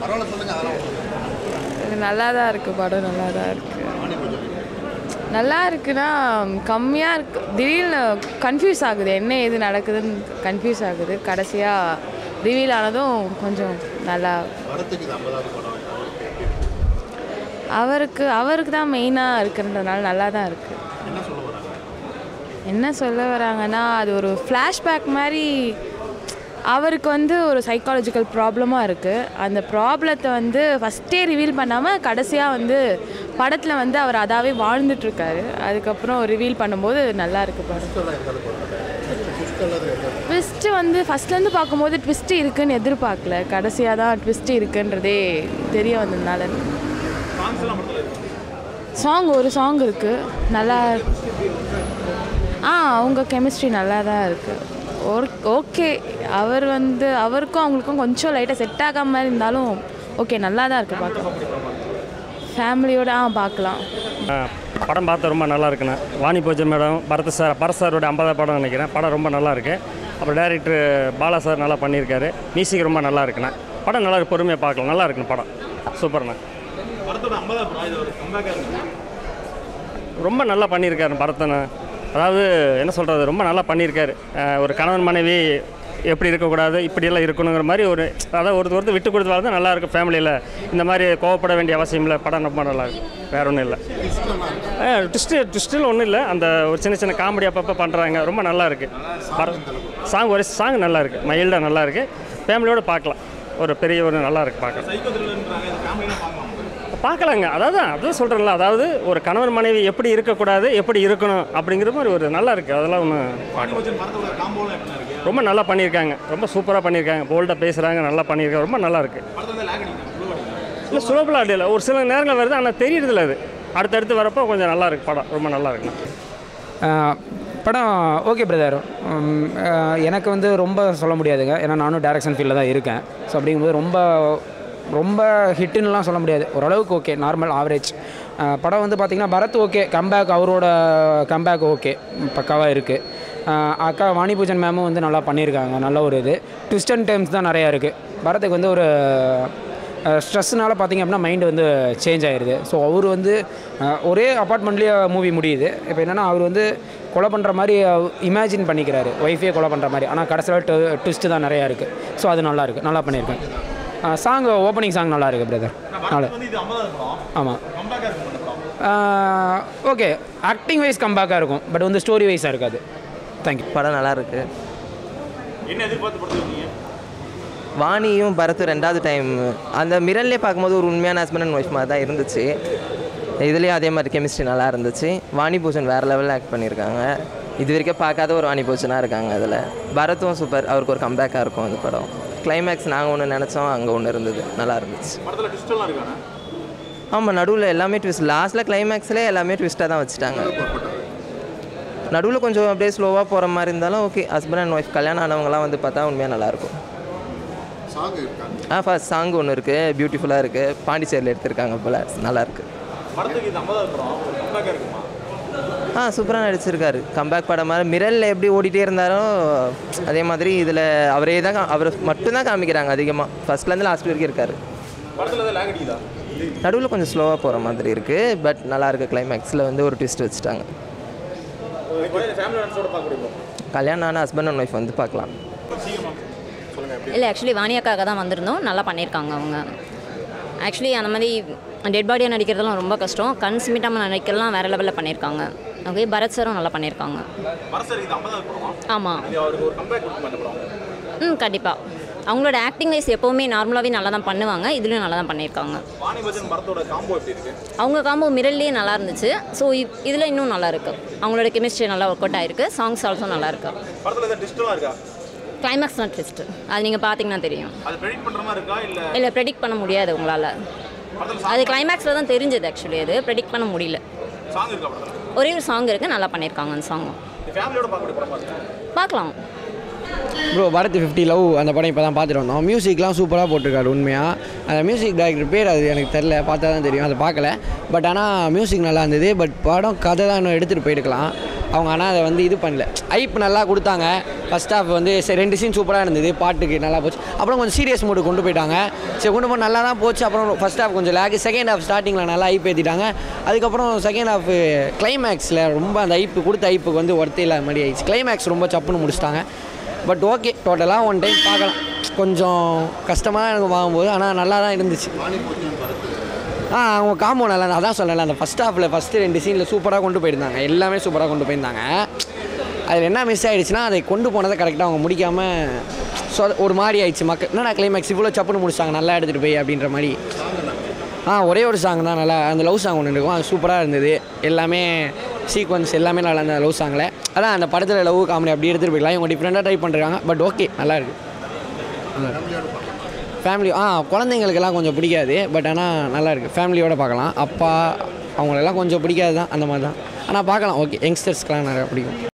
பரவாயில்ல சொல்லுங்க அதெல்லாம் நல்லா தான் இருக்குது படம் நல்லா தான் இருக்குது நல்லா இருக்குன்னா கம்மியாக இருக்கு திடீர்னு கன்ஃபியூஸ் ஆகுது என்ன ஏது நடக்குதுன்னு கன்ஃபியூஸ் ஆகுது கடைசியாக ரிவீல் ஆனதும் கொஞ்சம் நல்லா படத்துக்கு இது ஐம்பதாவது படம் அவருக்கு அவருக்கு தான் மெயினாக இருக்குன்றதுனால நல்லா தான் இருக்குது என்ன சொல்ல வராங்க என்ன சொல்ல வராங்கன்னா அது ஒரு ஃப்ளாஷ்பேக் மாதிரி அவருக்கு வந்து ஒரு சைக்காலஜிக்கல் ப்ராப்ளமாக இருக்குது அந்த ப்ராப்ளத்தை வந்து ஃபஸ்ட்டே ரிவீல் பண்ணாமல் கடைசியாக வந்து படத்தில் வந்து அவர் அதாவே வாழ்ந்துட்டுருக்காரு அதுக்கப்புறம் ரிவீல் பண்ணும்போது நல்லா இருக்கு படம் ட்விஸ்ட்டு வந்து ஃபஸ்ட்லேருந்து பார்க்கும்போது ட்விஸ்ட்டு இருக்குன்னு எதிர்பார்க்கல கடைசியாக தான் ட்விஸ்ட்டு இருக்குன்றதே தெரிய வந்ததுனால சாங் ஒரு சாங் இருக்குது நல்லா ஆ அவங்க கெமிஸ்ட்ரி நல்லா தான் இருக்குது ஓகே அவர் வந்து அவருக்கும் அவங்களுக்கும் கொஞ்சம் லைட்டாக செட் ஆகாம மாதிரி இருந்தாலும் ஓகே நல்லா தான் இருக்குது பார்க்கலாம் ஃபேமிலியோட ஆ பார்க்கலாம் ஆ, படம் பார்த்து ரொம்ப நல்லா இருக்குண்ணே வாணி பூஜை மேடம் பரத் சார் பரத் சாரோட ஐம்பதாவது படம் நினைக்கிறேன் படம் ரொம்ப நல்லா இருக்கு அப்புறம் டேரக்டர் பாலா சார் நல்லா பண்ணியிருக்காரு மியூசிக் ரொம்ப நல்லா இருக்குண்ணே படம் நல்லா இருக்கு பொறுமையாக பார்க்கலாம் நல்லா இருக்குண்ணே படம் சூப்பர்ண்ணே ரொம்ப நல்லா பண்ணியிருக்காரு பரத்தனை அதாவது என்ன சொல்கிறது ரொம்ப நல்லா பண்ணியிருக்காரு அஹ் ஒரு கணவன் மனைவி எப்படி இருக்கக்கூடாது இப்படியெல்லாம் இருக்கணுங்கிற மாதிரி ஒரு அதாவது ஒருத்தர் ஒருத்தர் விட்டு கொடுத்து வாழ்ந்தா நல்லா இருக்கும் ஃபேமிலியில் இந்த மாதிரி கோவப்பட வேண்டிய அவசியம் இல்லை படம் ரொம்ப நல்லா இருக்கு வேற ஒன்றும் இல்லை ட்விஸ்ட்டு ட்விஸ்ட்டில் ஒன்றும் இல்லை அந்த ஒரு சின்ன சின்ன காமெடி அப்பப்போ பண்ணுறாங்க ரொம்ப நல்லா இருக்குது சாங் ஒரு சாங் நல்லா இருக்குது மைல்டாக நல்லா இருக்குது ஃபேமிலியோடு பார்க்கலாம் ஒரு பெரிய ஒரு நல்லா இருக்குது பார்க்கலாம் பார்க்கலாங்க அதாவது அதான் சொல்கிறேன்ல அதாவது ஒரு கணவன் மனைவி எப்படி இருக்கக்கூடாது எப்படி இருக்கணும் அப்படிங்கிற மாதிரி ஒரு நல்லா இருக்குது அதெல்லாம் ஒன்று பார்க்கலாம் ரொம்ப நல்லா பண்ணியிருக்காங்க ரொம்ப சூப்பராக பண்ணியிருக்காங்க போல்டாக பேசுகிறாங்க நல்லா பண்ணியிருக்காங்க ரொம்ப நல்லா இருக்குது இல்லை சுலபலாக இல்லை ஒரு சில நேரங்கள் வருது ஆனால் தெரியறதில்ல அது அடுத்தடுத்து வரப்போ கொஞ்சம் நல்லா இருக்கு படம் ரொம்ப நல்லா இருக்குண்ணா ஆஹ் படம் ஓகே பிரதர் எனக்கு வந்து ரொம்ப சொல்ல முடியாதுங்க ஏன்னா நானும் டைரக்ஷன் ஃபீல்டில் தான் இருக்கேன் ஸோ அப்படிங்கும்போது ரொம்ப ரொம்ப ஹிட்டுன்னுலாம் சொல்ல முடியாது ஓரளவுக்கு ஓகே நார்மல் ஆவரேஜ் படம் வந்து பார்த்திங்கன்னா பரத் ஓகே கம்பேக் அவரோட கம்பேக் ஓகே பக்காவாக இருக்குது அக்கா வாணிபூஜன் மேமும் வந்து நல்லா பண்ணியிருக்காங்க நல்ல ஒரு இது ட்விஸ்ட் அண்ட் டைம்ஸ் தான் நிறையா இருக்குது பரத்துக்கு வந்து ஒரு ஸ்ட்ரெஸ்னால பார்த்தீங்க அப்படின்னா மைண்டு வந்து சேஞ்ச் ஆயிடுது ஸோ அவர் வந்து அஹ், ஒரே அப்பார்ட்மெண்ட்லேயே மூவி முடியுது இப்போ என்னென்னா அவர் வந்து கொலை பண்ணுற மாதிரி இமேஜின் பண்ணிக்கிறாரு ஒய்ஃபே கொலை பண்ணுற மாதிரி ஆனால் கடைசியில் ட்விஸ்ட்டு தான் நிறையா இருக்குது ஸோ அது நல்லா இருக்குது நல்லா பண்ணியிருக்கேன் சாங் ஓப்பனிங் சாங் நல்லா இருக்குது பிரதர் நல்லா ஆமாம் ஓகே ஆக்டிங் வைஸ் கம்பேக்காக இருக்கும் பட் வந்து ஸ்டோரி வைஸாக இருக்காது தேங்க்யூ படம் நல்லா இருக்கு வாணியும் பரத் ரெண்டாவது டைம் அந்த மிரல்லே பார்க்கும்போது ஒரு உண்மையான ஹஸ்பண்ட் அண்ட் ஒய்ஃப் மாதிரி தான் இருந்துச்சு இதுலேயும் அதே மாதிரி கெமிஸ்ட்ரி நல்லா இருந்துச்சு வாணி பூஜன் வேறு லெவலில் ஆக்ட் பண்ணியிருக்காங்க இது வரைக்கும் பார்க்காத ஒரு வாணி பூஜனாக இருக்காங்க அதில் பரத்தும் சூப்பர் அவருக்கு ஒரு கம்பேக்காக இருக்கும் அந்த படம் கிளைமேக்ஸ் நாங்கள் ஒன்று நினச்சோம் அங்கே ஒன்று இருந்தது நல்லா இருந்துச்சு ஆமாம் நடுவில் எல்லாமே ட்விஸ்ட் லாஸ்ட்டில் கிளைமேக்ஸ்லேயே எல்லாமே ட்விஸ்ட்டாக தான் வச்சுட்டாங்க நடுவில் கொஞ்சம் அப்படியே ஸ்லோவாக போகிற மாதிரி இருந்தாலும் ஓகே ஹஸ்பண்ட் அண்ட் ஒய்ஃப் கல்யாணம் ஆனவங்கலாம் வந்து பார்த்தா உண்மையாக நல்லாயிருக்கும் சாங் இருக்காங்க ஆ ஃபர்ஸ்ட் சாங் ஒன்று இருக்குது பியூட்டிஃபுல்லாக இருக்குது பாண்டிச்சேரியில் எடுத்திருக்காங்க போல் நல்லாயிருக்கு ஆ சூப்பராக நடிச்சிருக்காரு கம்பேக் படம் மாதிரி மிரலில் எப்படி ஓடிட்டே இருந்தாலும் அதே மாதிரி இதில் அவரே தான் கா- அவர் மட்டும்தான் காமிக்கிறாங்க அதிகமாக ஃபர்ஸ்ட்லேருந்து லாஸ்ட் வரைக்கும் இருக்காரு நடுவில் கொஞ்சம் ஸ்லோவாக போகிற மாதிரி இருக்குது பட் நல்லா இருக்கு கிளைமேக்ஸில் வந்து ஒரு ட்விஸ்ட் வச்சுட்டாங்க கல்யாணம் ஆன ஹஸ்பண்ட் அண்ட் ஒய்ஃப் வந்து பார்க்கலாம் இல்லை ஆக்சுவலி வாணியாக்காக தான் வந்திருந்தோம் நல்லா பண்ணியிருக்காங்க அவங்க ஆக்சுவலி அந்த மாதிரி டெட் பாடியாக நடிக்கிறதெல்லாம் ரொம்ப கஷ்டம் கண் சிமிட்டாமல் நடிக்கிறதுலாம் வேறு லெவலில் பண்ணியிருக்காங்க ஓகே பரத் சாரும் நல்லா பண்ணியிருக்காங்க ஆமாம் ம் கண்டிப்பாக அவங்களோட ஆக்டிங் வைஸ் எப்போவுமே நார்மலாகவே நல்லா தான் பண்ணுவாங்க இதுலேயும் நல்லா தான் பண்ணியிருக்காங்க அவங்க காம்போ மிரல்லையே நல்லா இருந்துச்சு ஸோ இதில் இன்னும் நல்லா இருக்கு அவங்களோட கெமிஸ்ட்ரி நல்லா ஒர்க் அவுட் ஆயிருக்கு சாங்ஸ் ஆல்சோ நல்லா இருக்கு கிளைமேக்ஸ் தான் ட்விஸ்ட் அது நீங்கள் பார்த்தீங்கன்னா தெரியும் இல்லை ப்ரெடிக்ட் பண்ண முடியாது உங்களால் அது கிளைமேக்ஸில் தான் தெரிஞ்சது ஆக்சுவலி அது ப்ரெடிக்ட் பண்ண முடியல ஒரே ஒரு சாங் இருக்குது நல்லா பண்ணியிருக்காங்க அந்த சாங்கும் பார்க்கலாம் ப்ரோ பரத் ஃபிஃப்டி லவ் அந்த படம் இப்போ தான் பார்த்துட்டு வந்தோம் மியூசிக்லாம் சூப்பராக போட்டிருக்காரு உண்மையாக அந்த மியூசிக் டைரக்டர் பேர் அது எனக்கு தெரில பார்த்தா தான் தெரியும் அதை பார்க்கல பட் ஆனால் மியூசிக் நல்லா இருந்தது பட் படம் கதை தான் இன்னும் எடுத்துகிட்டு போயிருக்கலாம் அவங்க ஆனால் அதை வந்து இது பண்ணல ஐப் நல்லா கொடுத்தாங்க ஃபஸ்ட் ஹாஃப் வந்து சரி ரெண்டு சீன் சூப்பராக இருந்தது பாட்டுக்கு நல்லா போச்சு அப்புறம் கொஞ்சம் சீரியஸ் மூடு கொண்டு போயிட்டாங்க சரி கொண்டு போய் நல்லா தான் போச்சு அப்புறம் ஃபஸ்ட் ஹாஃப் கொஞ்சம் லேக் செகண்ட் ஹாஃப் ஸ்டார்டிங்கில் நல்லா ஐப் ஏற்றிட்டாங்க அதுக்கப்புறம் செகண்ட் ஹாஃப் கிளைமேக்ஸில் ரொம்ப அந்த ஐப்பு கொடுத்த ஐப்புக்கு வந்து ஒர்த்தே இல்லாத மாதிரி ஆயிடுச்சு கிளைமேக்ஸ் ரொம்ப சப்புன்னு முடிச்சிட்டாங்க பட் ஓகே டோட்டலாக ஒன் டைம் பார்க்கலாம் கொஞ்சம் கஷ்டமாக எனக்கு வாங்கும்போது ஆனால் நல்லா தான் இருந்துச்சு ஆ அவங்க காம்போ நல்லா இருந்தது. அதான் சொல்லலை அந்த ஃபஸ்ட் ஹாஃபில் ஃபஸ்ட்டு ரெண்டு சீனில் சூப்பராக கொண்டு போயிருந்தாங்க எல்லாமே சூப்பராக கொண்டு போயிருந்தாங்க அதில் என்ன மிஸ் ஆயிடுச்சுன்னா அதை கொண்டு போனதை கரெக்டாக அவங்க முடிக்காமல் ஸோ ஒரு மாதிரி ஆயிடுச்சு மக்கள் என்னடா கிளைமேக்ஸ் இவ்வளோ சப்புன்னு முடிச்சிட்டாங்க நல்லா எடுத்துகிட்டு போய் அப்படின்ற மாதிரி ஆ ஒரே ஒரு சாங் தான் நல்லா அந்த லவ் சாங் ஒன்று இருக்கும் அது சூப்பராக இருந்தது எல்லாமே சீக்வன்ஸ் எல்லாமே நல்லா இருந்தது லவ் சாங்கில் அதான் அந்த படத்தில் லவ் காமெடி அப்படி எடுத்துகிட்டு போய்க்கலாம் இவங்க டிஃப்ரெண்ட்டாக ட்ரை பண்ணுறாங்க பட் ஓகே நல்லா இருக்கு ஃபேமிலி ஆ குழந்தைங்களுக்கெல்லாம் கொஞ்சம் பிடிக்காது பட் ஆனால் நல்லா இருக்குது ஃபேமிலியோட பார்க்கலாம் அப்பா அவங்களெல்லாம் கொஞ்சம் பிடிக்காது தான் அந்த மாதிரி தான் ஆனால் பார்க்கலாம் ஓகே யங்ஸ்டர்ஸ்க்கெலாம் நிறையா பிடிக்கும்